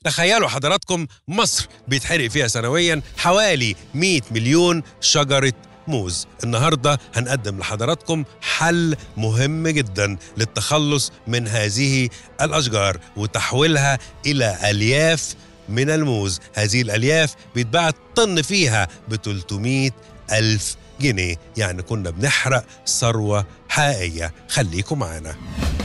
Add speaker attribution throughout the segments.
Speaker 1: تخيلوا حضراتكم مصر بيتحرق فيها سنويا حوالي 100 مليون شجرة موز النهاردة هنقدم لحضراتكم حل مهم جدا للتخلص من هذه الأشجار وتحويلها إلى ألياف من الموز هذه الألياف بيتباع الطن فيها ب 300 ألف جنيه يعني كنا بنحرق ثروة حقيقية خليكم معانا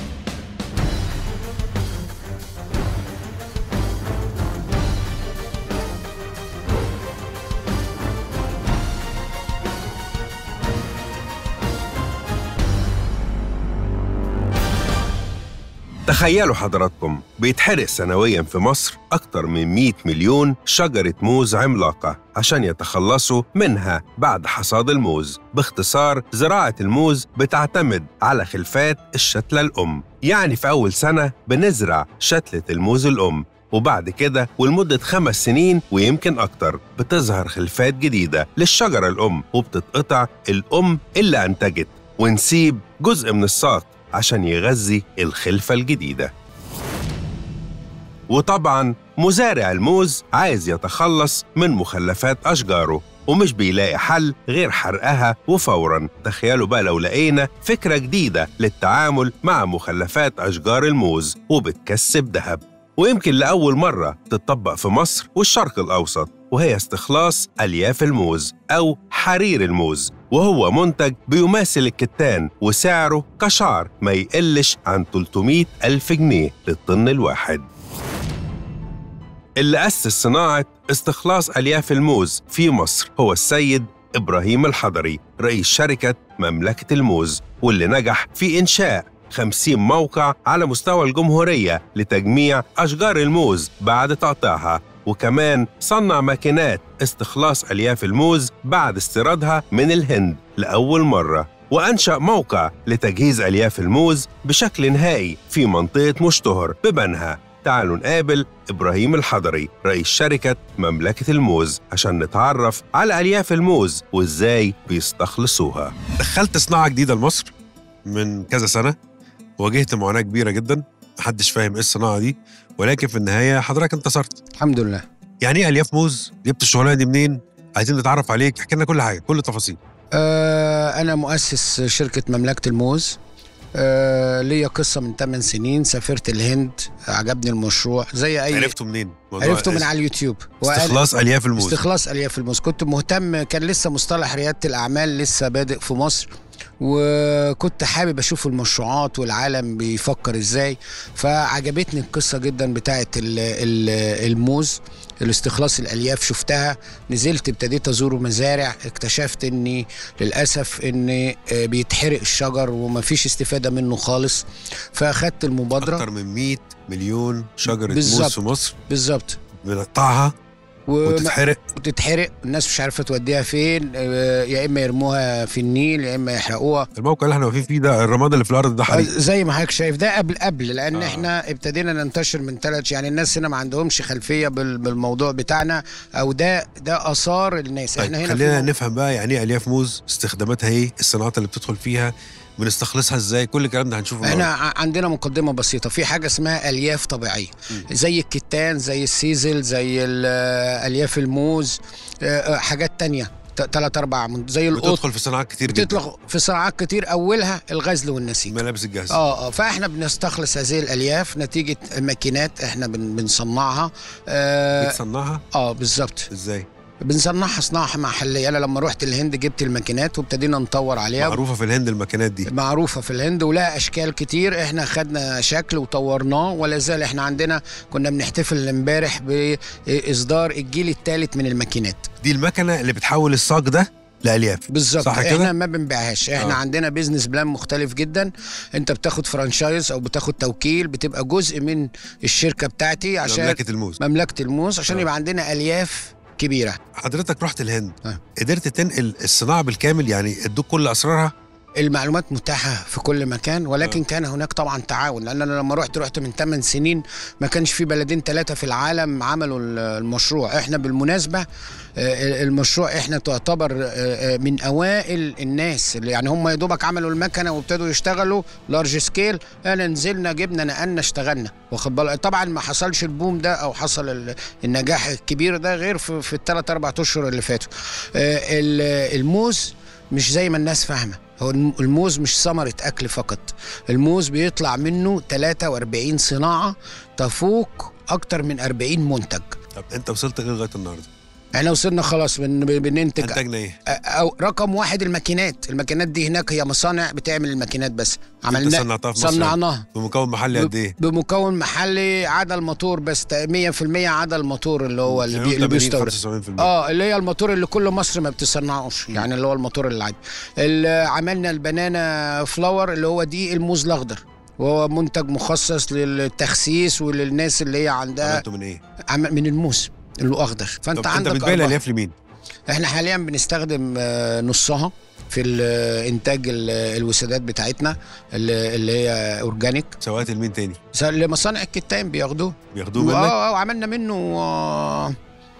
Speaker 1: تخيلوا حضراتكم بيتحرق سنويا في مصر أكتر من 100 مليون شجرة موز عملاقة عشان يتخلصوا منها بعد حصاد الموز باختصار زراعة الموز بتعتمد على خلفات الشتلة الأم يعني في أول سنة بنزرع شتلة الموز الأم وبعد كده ولمدة خمس سنين ويمكن أكتر بتظهر خلفات جديدة للشجرة الأم وبتتقطع الأم اللي أنتجت ونسيب جزء من الساق عشان يغذي الخلفة الجديدة وطبعا مزارع الموز عايز يتخلص من مخلفات أشجاره ومش بيلاقي حل غير حرقها وفورا تخيلوا بقى لو لقينا فكرة جديدة للتعامل مع مخلفات أشجار الموز وبتكسب ذهب ويمكن لأول مرة تطبق في مصر والشرق الأوسط وهي استخلاص ألياف الموز أو حرير الموز وهو منتج بيماثل الكتان وسعره كشعر ما يقلش عن 300 ألف جنيه للطن الواحد اللي أسس صناعة استخلاص ألياف الموز في مصر هو السيد إبراهيم الحضري رئيس شركة مملكة الموز واللي نجح في إنشاء 50 موقع على مستوى الجمهورية لتجميع أشجار الموز بعد تقطيعها وكمان صنع ماكينات استخلاص ألياف الموز بعد استيرادها من الهند لأول مرة وأنشأ موقع لتجهيز ألياف الموز بشكل نهائي في منطقة مشتهر ببنها تعالوا نقابل إبراهيم الحضري رئيس شركة مملكة الموز عشان نتعرف على ألياف الموز وإزاي بيستخلصوها دخلت صناعة جديدة لمصر من كذا سنة واجهت معاناة كبيرة جدا محدش فاهم ايه الصناعة دي ولكن في النهاية حضرتك انتصرت
Speaker 2: الحمد لله
Speaker 1: يعني ايه ألياف موز جبت الشغلانة دي منين عايزين نتعرف عليك احكي لنا كل حاجة كل التفاصيل
Speaker 2: آه أنا مؤسس شركة مملكة الموز آه ليا قصة من 8 سنين سافرت الهند عجبني المشروع زي أي
Speaker 1: عرفته منين موضوع
Speaker 2: عرفته من على اليوتيوب وأنا-
Speaker 1: استخلاص ألياف الموز
Speaker 2: استخلاص الياف الموز كنت مهتم كان لسه مصطلح رياده الاعمال لسه بادئ في مصر وكنت حابب اشوف المشروعات والعالم بيفكر ازاي فعجبتني القصه جدا بتاعه ال- ال- الموز الاستخلاص الالياف شفتها نزلت ابتديت ازور مزارع اكتشفت اني للاسف ان بيتحرق الشجر ومفيش استفاده منه خالص فاخدت المبادره
Speaker 1: أكتر من 100 مليون شجرة موز
Speaker 2: بالظبط.
Speaker 1: في مصر
Speaker 2: بالظبط
Speaker 1: بنقطعها
Speaker 2: وما-
Speaker 1: وتتحرق
Speaker 2: وتتحرق الناس مش عارفه توديها فين آه، يا اما يرموها في النيل يا اما يحرقوها
Speaker 1: الموقع اللي احنا واقفين فيه ده الرماد اللي في الأرض ده
Speaker 2: آه،
Speaker 1: حريق
Speaker 2: زي ما حضرتك شايف ده قبل قبل لان
Speaker 1: آه.
Speaker 2: آه. احنا ابتدينا ننتشر من ثلاث يعني الناس هنا ما عندهمش خلفيه بال- بالموضوع بتاعنا او ده ده اثار الناس
Speaker 1: طيب
Speaker 2: احنا هنا
Speaker 1: خلينا
Speaker 2: في
Speaker 1: نفهم بقى يعني ايه ألياف موز استخداماتها ايه الصناعات اللي بتدخل فيها بنستخلصها ازاي كل الكلام ده هنشوفه
Speaker 2: احنا
Speaker 1: النهاردة.
Speaker 2: ع- عندنا مقدمه بسيطه في حاجه اسمها الياف طبيعيه
Speaker 1: مم.
Speaker 2: زي الكتان زي السيزل زي ال- آه، الياف الموز آه، آه، حاجات تانية ثلاث اربع من- زي القط
Speaker 1: بتدخل في صناعات كتير جدا
Speaker 2: بتطلق في صناعات كتير اولها الغزل والنسيج
Speaker 1: الملابس الجاهزة
Speaker 2: اه اه فاحنا بنستخلص هذه الالياف نتيجه ماكينات احنا بن بنصنعها اه,
Speaker 1: بتصنعها
Speaker 2: آه بالظبط
Speaker 1: ازاي
Speaker 2: بنصنعها صناعه محليه انا لما رحت الهند جبت الماكينات وابتدينا نطور عليها
Speaker 1: معروفة في الهند الماكينات دي
Speaker 2: معروفة في الهند ولها أشكال كتير إحنا خدنا شكل وطورناه ولا زال إحنا عندنا كنا بنحتفل امبارح بإصدار الجيل الثالث من الماكينات
Speaker 1: دي المكنة اللي بتحول الصاج ده لألياف
Speaker 2: بالظبط
Speaker 1: صح كده؟
Speaker 2: احنا ما بنبيعهاش احنا
Speaker 1: آه.
Speaker 2: آه. عندنا بيزنس بلان مختلف جدا انت بتاخد فرانشايز او بتاخد توكيل بتبقى جزء من الشركه بتاعتي عشان
Speaker 1: مملكة الموز
Speaker 2: مملكه الموز عشان
Speaker 1: آه.
Speaker 2: يبقى عندنا الياف كبيره
Speaker 1: حضرتك رحت الهند
Speaker 2: آه.
Speaker 1: قدرت تنقل الصناعة بالكامل يعني ادوك كل أسرارها
Speaker 2: المعلومات متاحة في كل مكان ولكن كان هناك طبعا تعاون لأن أنا لما رحت رحت من 8 سنين ما كانش في بلدين ثلاثة في العالم عملوا ال- المشروع احنا بالمناسبة آه، المشروع احنا تعتبر آه، آه، من أوائل الناس اللي يعني هم يا دوبك عملوا المكنة وابتدوا يشتغلوا لارج سكيل انا نزلنا جبنا نقلنا اشتغلنا واخد بالك طبعا ما حصلش البوم ده او حصل ال- النجاح الكبير ده غير في, في الثلاث اربع اشهر اللي فاتوا آه، ال- الموز مش زي ما الناس فاهمه هو الم- الموز مش ثمرة أكل فقط الموز بيطلع منه 43 صناعة تفوق أكتر من 40 منتج
Speaker 3: طب انت وصلت لغايه النهارده
Speaker 2: احنا وصلنا خلاص بن بننتج
Speaker 3: انتجنا ايه؟
Speaker 2: او رقم واحد الماكينات الماكينات دي هناك هي مصانع بتعمل الماكينات بس
Speaker 3: انت صنعتها في مصر
Speaker 2: صنعناها
Speaker 3: بمكون محلي قد ايه؟
Speaker 2: بمكون محلي عدا الموتور بس 100% عدا الموتور اللي هو اللي, بي... اللي
Speaker 3: 80
Speaker 2: بيستورد
Speaker 3: 75%
Speaker 2: اه اللي هي الموتور اللي كل مصر ما بتصنعوش يعني اللي هو الموتور العادي اللي عملنا البنانا فلاور اللي هو دي الموز الاخضر وهو منتج مخصص للتخسيس وللناس اللي هي عندها
Speaker 3: عملته من ايه؟
Speaker 2: عم- من الموز الاخضر فانت
Speaker 3: طب انت
Speaker 2: عندك
Speaker 3: بتبيع
Speaker 2: أربعة.
Speaker 3: الالياف لمين؟
Speaker 2: احنا حاليا بنستخدم آه، نصها في ال- انتاج ال- الوسادات بتاعتنا اللي اللي هي اورجانيك
Speaker 3: سوقت لمين تاني؟
Speaker 2: س- لمصانع الكتان بياخدوه
Speaker 3: بياخدوه منك؟
Speaker 2: اه اه وعملنا منه آه،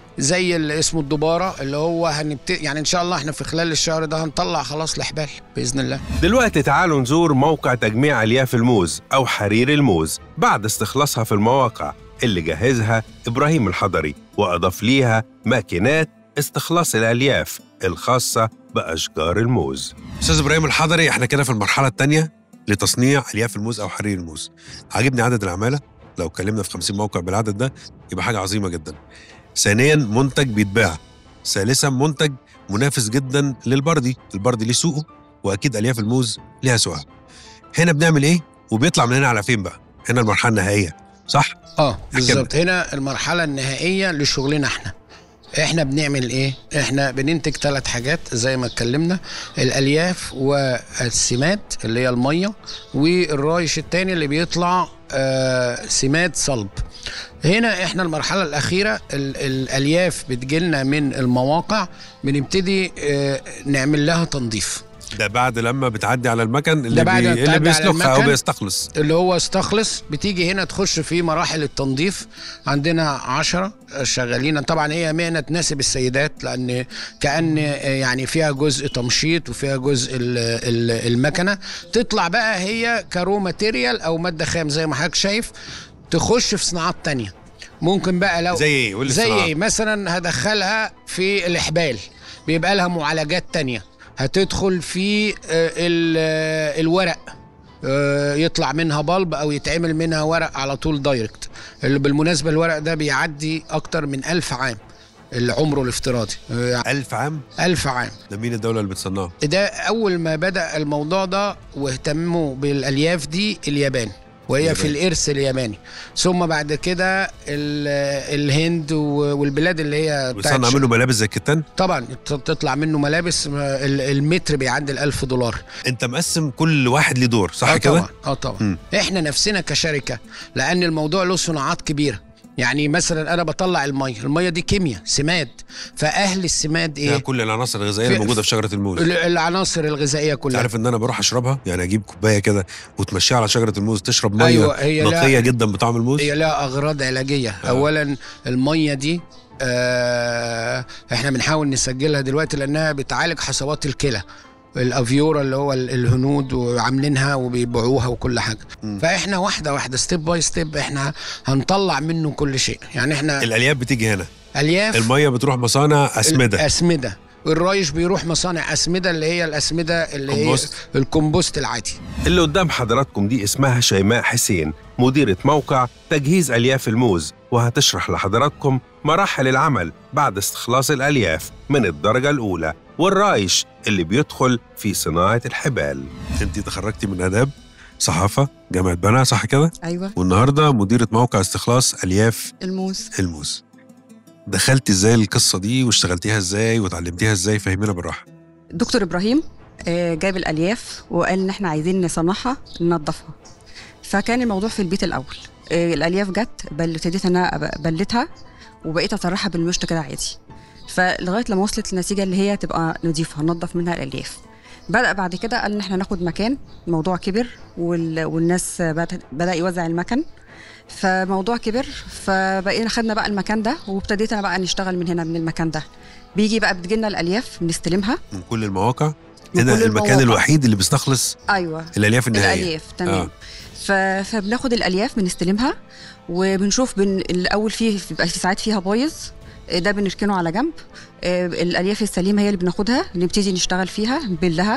Speaker 2: زي اللي اسمه الدباره اللي هو هنبت... يعني ان شاء الله احنا في خلال الشهر ده هنطلع خلاص الحبال باذن الله
Speaker 1: دلوقتي تعالوا نزور موقع تجميع ألياف الموز أو حرير الموز بعد استخلاصها في المواقع اللي جهزها إبراهيم الحضري وأضاف ليها ماكينات استخلاص الألياف الخاصة بأشجار الموز
Speaker 3: استاذ ابراهيم الحضري احنا كده في المرحله الثانيه لتصنيع الياف الموز او حرير الموز عاجبني عدد العماله لو اتكلمنا في 50 موقع بالعدد ده يبقى حاجه عظيمه جدا ثانيا منتج بيتباع ثالثا منتج منافس جدا للبردي البردي ليه سوقه واكيد الياف الموز ليها سوقها هنا بنعمل ايه وبيطلع من هنا على فين بقى هنا المرحله النهائيه صح
Speaker 2: اه بالظبط هنا المرحله النهائيه لشغلنا احنا احنا بنعمل ايه احنا بننتج ثلاث حاجات زي ما اتكلمنا الالياف والسماد اللي هي الميه والرايش التاني اللي بيطلع آه سماد صلب هنا احنا المرحله الاخيره ال- الالياف بتجيلنا من المواقع بنبتدي آه نعمل لها تنظيف
Speaker 3: ده بعد لما بتعدي على المكن اللي,
Speaker 2: ده بعد ما
Speaker 3: بي... اللي
Speaker 2: بتعدي على
Speaker 3: بيسلخها او
Speaker 2: المكن.
Speaker 3: بيستخلص
Speaker 2: اللي هو استخلص بتيجي هنا تخش في مراحل التنظيف عندنا عشرة شغالين طبعا هي مهنة تناسب السيدات لأن كأن يعني فيها جزء تمشيط وفيها جزء ال- ال- المكنة تطلع بقى هي كرو ماتيريال أو مادة خام زي ما حضرتك شايف تخش في صناعات تانية ممكن بقى لو
Speaker 3: زي ايه قول لي
Speaker 2: زي
Speaker 3: الصناعة.
Speaker 2: ايه مثلا هدخلها في الإحبال بيبقى لها معالجات تانية هتدخل في آه، ال- آه، الورق آه، يطلع منها بلب او يتعمل منها ورق على طول دايركت اللي بالمناسبه الورق ده بيعدي اكتر من ألف عام اللي عمره الافتراضي آه،
Speaker 3: ألف عام
Speaker 2: ألف عام
Speaker 3: ده مين الدولة اللي بتصنعه؟
Speaker 2: ده اول ما بدا الموضوع ده واهتموا بالالياف دي اليابان وهي
Speaker 3: اليابان.
Speaker 2: في الارث الياباني ثم بعد كده ال- الهند و- والبلاد اللي هي بتاعت
Speaker 3: بتصنع
Speaker 2: ش-
Speaker 3: منه ملابس زي الكتان؟
Speaker 2: طبعا ت- تطلع منه ملابس ما- ال- المتر بيعدي الألف دولار
Speaker 3: انت مقسم كل واحد ليه دور صح
Speaker 2: اه
Speaker 3: كده؟
Speaker 2: طبعا اه طبعا
Speaker 3: مم.
Speaker 2: احنا نفسنا كشركه لان الموضوع له صناعات كبيره يعني مثلا انا بطلع الميه الميه دي كيمياء سماد فاهل السماد
Speaker 3: فيها
Speaker 2: ايه
Speaker 3: كل العناصر الغذائيه
Speaker 2: في-
Speaker 3: اللي موجوده في شجره الموز
Speaker 2: ال- العناصر الغذائيه
Speaker 3: انت
Speaker 2: كلها
Speaker 3: عارف ان انا بروح اشربها يعني اجيب كوبايه كده وتمشيها على شجره الموز تشرب ميه
Speaker 2: أيوة، هي لا-
Speaker 3: نقيه جدا بطعم الموز
Speaker 2: هي لها اغراض علاجيه
Speaker 3: آه.
Speaker 2: آه. اولا الميه دي آه احنا بنحاول نسجلها دلوقتي لانها بتعالج حصوات الكلى الافيورا اللي هو ال- الهنود وعاملينها وبيبيعوها وكل حاجه
Speaker 3: مم.
Speaker 2: فاحنا واحده واحده ستيب باي ستيب احنا هنطلع منه كل شيء يعني احنا
Speaker 3: الالياف بتيجي هنا
Speaker 2: الياف
Speaker 3: الميه بتروح مصانع اسمده
Speaker 2: اسمده الرايش بيروح مصانع اسمده اللي هي الاسمده اللي
Speaker 3: كومبوست.
Speaker 2: هي الكمبوست العادي
Speaker 1: اللي قدام حضراتكم دي اسمها شيماء حسين مديرة موقع تجهيز ألياف الموز وهتشرح لحضراتكم مراحل العمل بعد استخلاص الألياف من الدرجة الأولى والرايش اللي بيدخل في صناعة الحبال
Speaker 3: انت تخرجتي من اداب صحافه جامعه بنها صح كده
Speaker 4: ايوه
Speaker 3: والنهارده مديره موقع استخلاص الياف
Speaker 4: الموز
Speaker 3: الموز دخلتي ازاي القصه دي واشتغلتيها ازاي وتعلمتيها ازاي فهمينا بالراحه
Speaker 4: دكتور ابراهيم آه، جاب الالياف وقال ان احنا عايزين نصنعها ننضفها فكان الموضوع في البيت الاول آه، الالياف جت بل ابتديت ان انا أب- بلتها وبقيت اطرحها بالمشط كده عادي فلغايه لما وصلت للنتيجه اللي هي تبقى نضيفه هنضف منها الالياف بدا بعد كده قال ان احنا ناخد مكان الموضوع كبر وال... والناس بدأ, بدا يوزع المكن فموضوع كبر فبقينا خدنا بقى المكان ده وابتديت انا بقى نشتغل من هنا من المكان ده بيجي بقى بتجيلنا الالياف بنستلمها
Speaker 3: من كل المواقع
Speaker 4: من
Speaker 3: هنا
Speaker 4: كل
Speaker 3: المكان
Speaker 4: المواقع.
Speaker 3: الوحيد اللي بيستخلص
Speaker 4: ايوه
Speaker 3: الالياف النهائيه
Speaker 4: الالياف تمام
Speaker 3: آه.
Speaker 4: آه. ف... فبناخد الالياف بنستلمها وبنشوف بن... الاول فيه بيبقى في ساعات فيها بايظ آه، ده بنركنه على جنب آه، الالياف السليمه هي اللي بناخدها نبتدي نشتغل فيها نبلها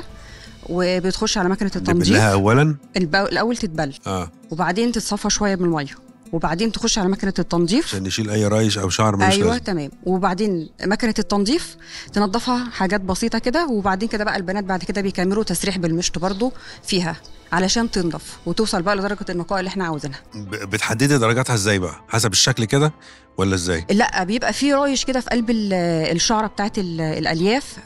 Speaker 4: وبتخش على مكنه التنظيف
Speaker 3: نبلها اولا
Speaker 4: الب... الاول تتبل
Speaker 3: اه
Speaker 4: وبعدين تتصفى شويه بالميه وبعدين تخش على مكنه التنظيف
Speaker 3: عشان نشيل اي رايش او شعر ملوش
Speaker 4: ايوه
Speaker 3: لازمه
Speaker 4: تمام وبعدين مكنه التنظيف تنظفها حاجات بسيطه كده وبعدين كده بقى البنات بعد كده بيكملوا تسريح بالمشط برضو فيها علشان تنضف وتوصل بقى لدرجه النقاء اللي احنا عاوزينها
Speaker 3: ب- بتحددي درجاتها ازاي بقى حسب الشكل كده ولا ازاي
Speaker 4: لا بيبقى في رايش كده في قلب ال- الشعره بتاعت ال- الالياف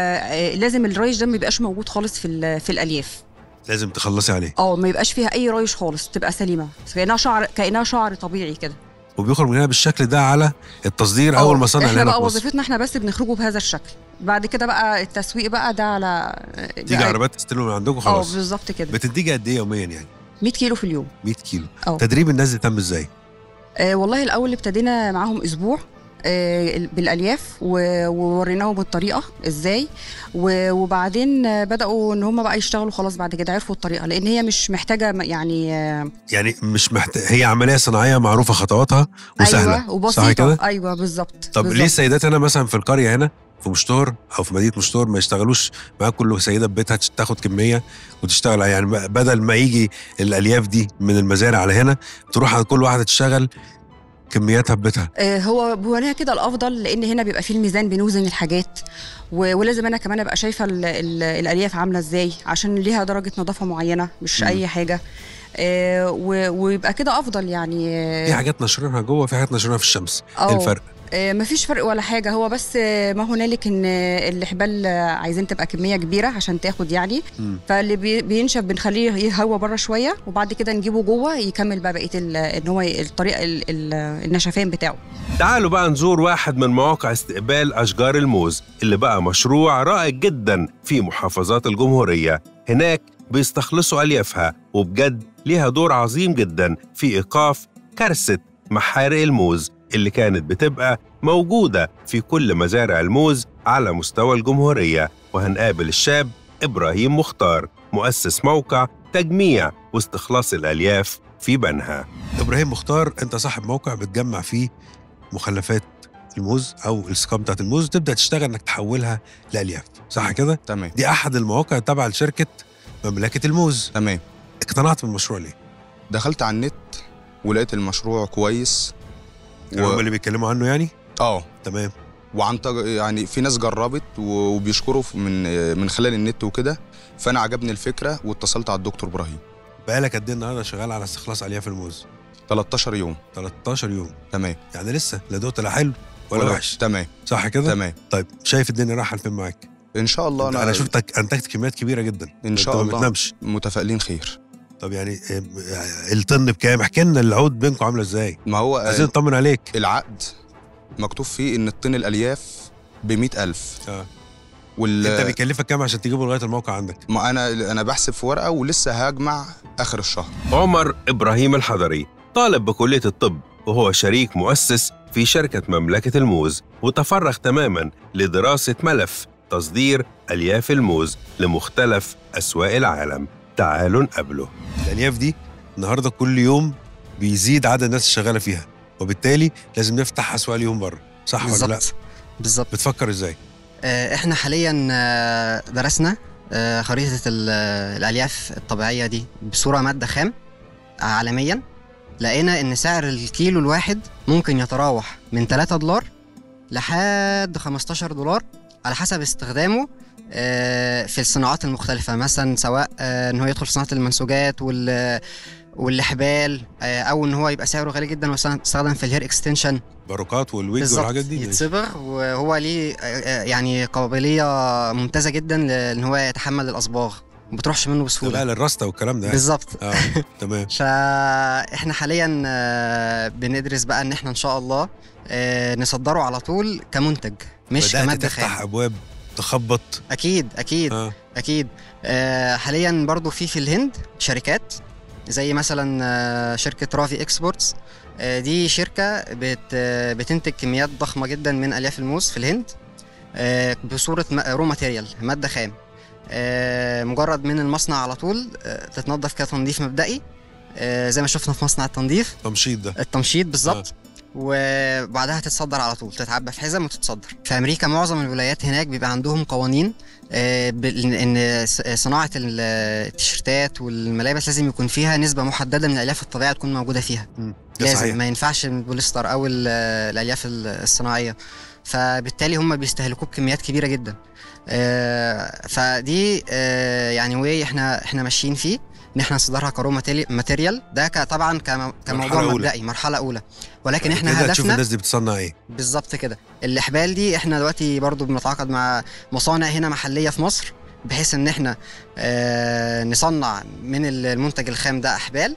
Speaker 4: فلازم الرايش ده ما يبقاش موجود خالص في ال- في الالياف
Speaker 3: لازم تخلصي عليه
Speaker 4: اه ما يبقاش فيها اي رايش خالص تبقى سليمه كانها شعر كانها شعر طبيعي كده
Speaker 3: وبيخرج من هنا بالشكل ده على التصدير اول
Speaker 4: اه،
Speaker 3: ما صنع
Speaker 4: احنا
Speaker 3: هنا
Speaker 4: بقى
Speaker 3: في مصر
Speaker 4: وظيفتنا احنا بس بنخرجه بهذا الشكل بعد كده بقى التسويق بقى ده على
Speaker 3: تيجي عربيات تستلم من عندكم
Speaker 4: اه
Speaker 3: خلاص
Speaker 4: بالظبط كده
Speaker 3: بتديجي قد ايه يوميا يعني
Speaker 4: 100 كيلو في اليوم
Speaker 3: 100 كيلو
Speaker 4: اه.
Speaker 3: تدريب الناس دي تم ازاي
Speaker 4: آه والله الاول ابتدينا معاهم اسبوع آه بالالياف و- ووريناهم الطريقه ازاي و- وبعدين آه، بداوا ان هم بقى يشتغلوا خلاص بعد كده عرفوا الطريقه لان هي مش محتاجه م- يعني آه،
Speaker 3: يعني مش محتاج هي عمليه صناعيه معروفه خطواتها وسهله
Speaker 4: ايوه وبسيطه
Speaker 3: صح كده
Speaker 4: ايوه بالظبط
Speaker 3: طب
Speaker 4: بالظبط.
Speaker 3: ليه السيدات هنا مثلا في القريه هنا في مشتور او في مدينه مشتور ما يشتغلوش معاك كل سيده في بيتها تاخد كميه وتشتغل يعني بدل ما يجي الالياف دي من المزارع على هنا تروح على كل واحده تشتغل كمياتها في بيتها
Speaker 4: آه، هو هو هنا كده الافضل لان هنا بيبقى فيه الميزان بنوزن الحاجات و- ولازم انا كمان ابقى شايفه ال- ال- الالياف عامله ازاي عشان ليها درجه نظافه معينه مش
Speaker 3: مم.
Speaker 4: اي حاجه آه، و- ويبقى كده افضل يعني آه،
Speaker 3: في حاجات نشرينها جوه في حاجات نشرينها في الشمس
Speaker 4: اه.
Speaker 3: ايه الفرق
Speaker 4: آه، مفيش فرق ولا حاجه هو بس آه، ما هنالك ان آه، الحبال آه، عايزين تبقى كميه كبيره عشان تاخد يعني
Speaker 3: مم.
Speaker 4: فاللي بي- بينشف بنخليه يهوى بره شويه وبعد كده نجيبه جوه يكمل بقى بقيه ال- ان هو الطريقه ال- ال- النشفان بتاعه
Speaker 1: تعالوا بقى نزور واحد من مواقع استقبال أشجار الموز اللي بقى مشروع رائج جدا في محافظات الجمهورية هناك بيستخلصوا أليافها وبجد ليها دور عظيم جدا في إيقاف كارثة محارق الموز اللي كانت بتبقى موجودة في كل مزارع الموز على مستوى الجمهورية وهنقابل الشاب إبراهيم مختار مؤسس موقع تجميع واستخلاص الألياف في بنها
Speaker 3: ابراهيم مختار انت صاحب موقع بتجمع فيه مخلفات الموز او السكام بتاعت الموز تبدا تشتغل انك تحولها لالياف صح كده
Speaker 5: تمام
Speaker 3: دي احد المواقع التابعه لشركه مملكه الموز
Speaker 5: تمام
Speaker 3: اقتنعت بالمشروع ليه
Speaker 5: دخلت على النت ولقيت المشروع كويس
Speaker 3: و... هم اللي بيتكلموا عنه يعني
Speaker 5: اه
Speaker 3: تمام
Speaker 5: وعن تج... يعني في ناس جربت و- وبيشكروا في- من من خلال النت وكده فانا عجبني الفكره واتصلت على الدكتور ابراهيم
Speaker 3: بقالك قد ايه النهارده شغال على استخلاص الياف الموز
Speaker 5: 13 يوم
Speaker 3: 13 يوم
Speaker 5: تمام
Speaker 3: يعني لسه لا دوت لا حلو ولا وحش
Speaker 5: تمام
Speaker 3: صح كده
Speaker 5: تمام
Speaker 3: طيب شايف الدنيا رايحه لفين معاك
Speaker 5: ان شاء الله
Speaker 3: انا,
Speaker 5: انا,
Speaker 3: أنا شفتك انتجت كميات كبيره جدا
Speaker 5: ان شاء
Speaker 3: أنت ما
Speaker 5: الله
Speaker 3: بتنامش
Speaker 5: متفائلين خير
Speaker 3: طب يعني إيه، الطن بكام احكي لنا العقود بينكم عامله ازاي
Speaker 5: ما هو
Speaker 3: عايزين
Speaker 5: آه،
Speaker 3: نطمن عليك
Speaker 5: العقد مكتوب فيه ان الطن الالياف ب 100000
Speaker 3: اه
Speaker 5: وال
Speaker 3: انت بيكلفك كام عشان تجيبه لغايه الموقع عندك
Speaker 5: ما انا انا بحسب في ورقه ولسه هجمع اخر الشهر
Speaker 1: عمر إبراهيم الحضري طالب بكلية الطب وهو شريك مؤسس في شركة مملكة الموز وتفرغ تماما لدراسة ملف تصدير ألياف الموز لمختلف أسواق العالم تعالوا نقابله
Speaker 3: الالياف دي النهارده كل يوم بيزيد عدد الناس الشغاله فيها وبالتالي لازم نفتح اسواق اليوم بره صح ولا لا
Speaker 6: بالظبط بالظبط
Speaker 3: بتفكر ازاي
Speaker 6: آه، احنا حاليا آه، درسنا آه، خريطة ال- الألياف الطبيعية دي بصورة مادة خام عالميا لقينا إن سعر الكيلو الواحد ممكن يتراوح من 3 دولار لحد 15 دولار على حسب استخدامه آه، في الصناعات المختلفة مثلا سواء آه، إن هو يدخل في صناعة المنسوجات وال والحبال آه، أو إن هو يبقى سعره غالي جدا ويستخدم في الهير اكستنشن
Speaker 3: باروكات والويج
Speaker 6: بالظبط
Speaker 3: والحاجات دي
Speaker 6: يتصبغ وهو ليه آه، آه، يعني قابليه ممتازه جدا لان هو يتحمل الاصباغ ما بتروحش منه
Speaker 3: لا
Speaker 6: بسهوله
Speaker 3: للراسته والكلام ده
Speaker 6: بالظبط
Speaker 3: اه تمام
Speaker 6: فاحنا حاليا آه، بندرس بقى ان احنا ان شاء الله آه، نصدره على طول كمنتج مش
Speaker 3: بدات
Speaker 6: كماده
Speaker 3: تفتح
Speaker 6: خام
Speaker 3: ابواب تخبط
Speaker 6: اكيد اكيد
Speaker 3: اه
Speaker 6: اكيد آه حاليا برضو في في الهند شركات زي مثلا آه، شركه رافي اكسبورتس آه دي شركه بت آه، بتنتج كميات ضخمه جدا من الياف الموز في الهند آه بصوره رو ماتيريال ماده خام آه مجرد من المصنع على طول آه تتنظف كتنظيف مبدئي آه زي ما شفنا في مصنع التنظيف
Speaker 3: تمشيط ده
Speaker 6: التمشيط بالظبط وبعدها تتصدر على طول تتعبى في حزم وتتصدر في امريكا معظم الولايات هناك بيبقى عندهم قوانين آه، بال- ان س- صناعه ال- التيشيرتات والملابس لازم يكون فيها نسبه محدده من الالياف الطبيعيه تكون موجوده فيها
Speaker 3: ده
Speaker 6: لازم
Speaker 3: صحيح
Speaker 6: ما ينفعش البوليستر او ال- الالياف ال- الصناعيه فبالتالي هم بيستهلكوه بكميات كبيره جدا آه، فدي آه، يعني واي احنا احنا ماشيين فيه ان احنا نصدرها كرو ماتيري- ماتيريال ده ك- طبعا كم- كموضوع
Speaker 3: أولى.
Speaker 6: مبدئي مرحله اولى ولكن احنا
Speaker 3: كده تشوف
Speaker 6: هدفنا
Speaker 3: الناس دي بتصنع ايه
Speaker 6: بالظبط كده الاحبال دي احنا دلوقتي برضو بنتعاقد مع مصانع هنا محليه في مصر بحيث ان احنا آه نصنع من المنتج الخام ده احبال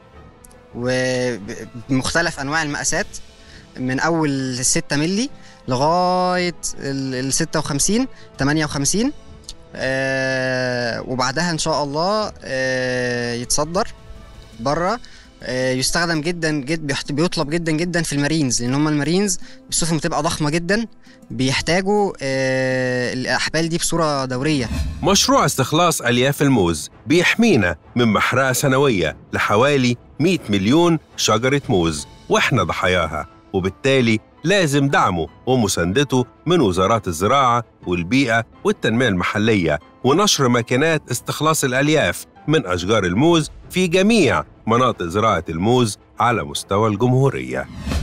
Speaker 6: وبمختلف انواع المقاسات من اول 6 مللي لغايه ال 56 58 آه وبعدها ان شاء الله آه يتصدر بره آه، يستخدم جدا جد بيحت- بيطلب جدا جدا في المارينز لان هم المارينز السفن بتبقى ضخمه جدا بيحتاجوا آه، الاحبال دي بصوره دوريه
Speaker 1: مشروع استخلاص ألياف الموز بيحمينا من محرقة سنوية لحوالي 100 مليون شجرة موز وإحنا ضحاياها وبالتالي لازم دعمه ومساندته من وزارات الزراعة والبيئة والتنمية المحلية ونشر ماكينات استخلاص الألياف من أشجار الموز في جميع مناطق زراعة الموز على مستوى الجمهورية